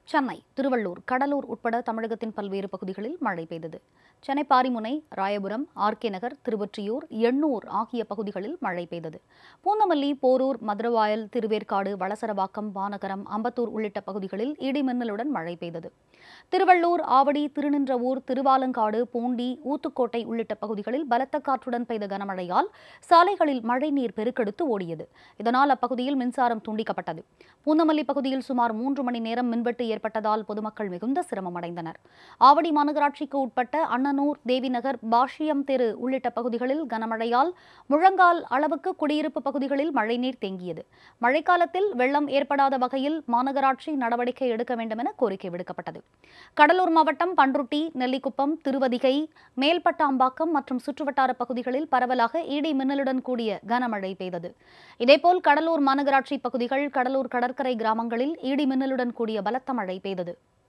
சென்னை திருவள்ளூர் கடலூர் உட்பட தமிழகத்தின் பல்வேறு பகுதிகளில் மழை பெய்தது சென்னை பாரிமுனை ராயபுரம் ஆர்கே நகர் திருவொற்றியூர் எண்ணூர் ஆகிய பகுதிகளில் மழை பெய்தது பூந்தமல்லி போரூர் மதுரவாயல் திருவேற்காடு வளசரவாக்கம் வானகரம் அம்பத்தூர் உள்ளிட்ட பகுதிகளில் இடி மின்னலுடன் மழை பெய்தது திருவள்ளூர் ஆவடி திருநின்றவூர் திருவாலங்காடு பூண்டி ஊத்துக்கோட்டை உள்ளிட்ட பகுதிகளில் பலத்த காற்றுடன் பெய்த கனமழையால் சாலைகளில் மழைநீர் பெருக்கெடுத்து ஓடியது இதனால் அப்பகுதியில் மின்சாரம் துண்டிக்கப்பட்டது பூந்தமல்லி பகுதியில் சுமார் மூன்று மணி நேரம் மின்வெட்டு ஏற்பட்டதால் பொதுமக்கள் மிகுந்த சிரமம் அடைந்தனர் ஆவடி மாநகராட்சிக்கு உட்பட்ட அண்ணனூர் தேவிநகர் பாஷியம் தெரு உள்ளிட்ட பகுதிகளில் கனமழையால் முழங்கால் அளவுக்கு குடியிருப்பு பகுதிகளில் மழைநீர் தேங்கியது மழைக்காலத்தில் வெள்ளம் ஏற்படாத வகையில் மாநகராட்சி நடவடிக்கை எடுக்க வேண்டும் என கோரிக்கை விடுக்கப்பட்டது கடலூர் மாவட்டம் பன்ருட்டி நெல்லிக்குப்பம் திருவதிகை மேல்பட்டாம்பாக்கம் மற்றும் சுற்றுவட்டார பகுதிகளில் பரவலாக இடி மின்னலுடன் கூடிய கனமழை பெய்தது இதேபோல் கடலூர் மாநகராட்சி பகுதிகள் கடலூர் கடற்கரை கிராமங்களில் இடி மின்னலுடன் கூடிய பலத்த மழை பெய்தது